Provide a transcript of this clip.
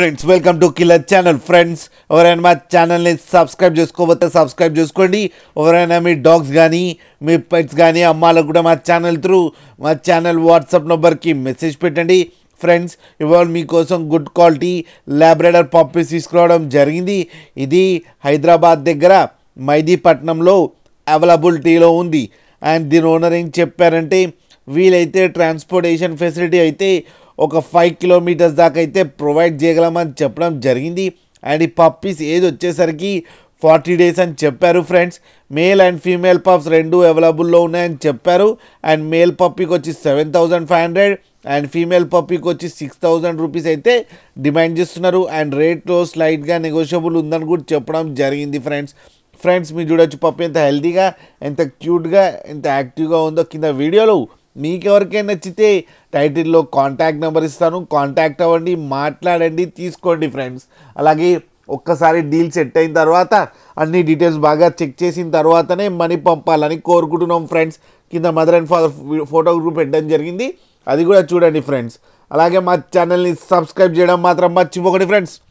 friends welcome to killer channel friends ఎవరైనా మా ఛానల్ని సబ్స్క్రైబ్ చేసుకోకపోతే సబ్స్క్రైబ్ చేసుకోండి ఎవరైనా మీ డాగ్స్ కానీ మీ పెట్స్ కానీ అమ్మాలకు కూడా మా ఛానల్ త్రూ మా ఛానల్ వాట్సాప్ నెంబర్కి మెసేజ్ పెట్టండి ఫ్రెండ్స్ ఇవాళ మీకోసం గుడ్ క్వాలిటీ ల్యాబ్రేడర్ పప్పీస్ తీసుకురావడం జరిగింది ఇది హైదరాబాద్ దగ్గర మైదీపట్నంలో అవైలబిలిటీలో ఉంది అండ్ దీని ఓనర్ ఏం చెప్పారంటే వీలైతే ట్రాన్స్పోర్టేషన్ ఫెసిలిటీ అయితే ఒక ఫైవ్ కిలోమీటర్స్ దాకా అయితే ప్రొవైడ్ చేయగలమని చెప్పడం జరిగింది అండ్ ఈ పప్పీస్ ఏజ్ వచ్చేసరికి ఫార్టీ డేస్ అని చెప్పారు friends male and female pups రెండు అవైలబుల్లో ఉన్నాయని చెప్పారు అండ్ మేల్ పప్పీకి వచ్చి seven thousand five hundred and female పప్పీకి వచ్చి సిక్స్ థౌజండ్ రూపీస్ అయితే డిమాండ్ చేస్తున్నారు అండ్ రేట్లో స్లైట్గా నెగోషియబుల్ ఉందని కూడా చెప్పడం జరిగింది ఫ్రెండ్స్ ఫ్రెండ్స్ మీరు చూడొచ్చు పప్పు ఎంత హెల్తీగా ఎంత క్యూట్గా ఎంత యాక్టివ్గా ఉందో కింద వీడియోలో మీకు ఎవరికైనా నచ్చితే టైటిల్లో కాంటాక్ట్ నెంబర్ ఇస్తాను కాంటాక్ట్ అవ్వండి మాట్లాడండి తీసుకోండి ఫ్రెండ్స్ అలాగే ఒక్కసారి డీల్ సెట్ అయిన తర్వాత అన్ని డీటెయిల్స్ బాగా చెక్ చేసిన తర్వాతనే మనీ పంపాలని కోరుకుంటున్నాం ఫ్రెండ్స్ కింద mother and father photo group పెట్టడం జరిగింది అది కూడా చూడండి ఫ్రెండ్స్ అలాగే మా ఛానల్ని సబ్స్క్రైబ్ చేయడం మాత్రం మర్చిపోకండి ఫ్రెండ్స్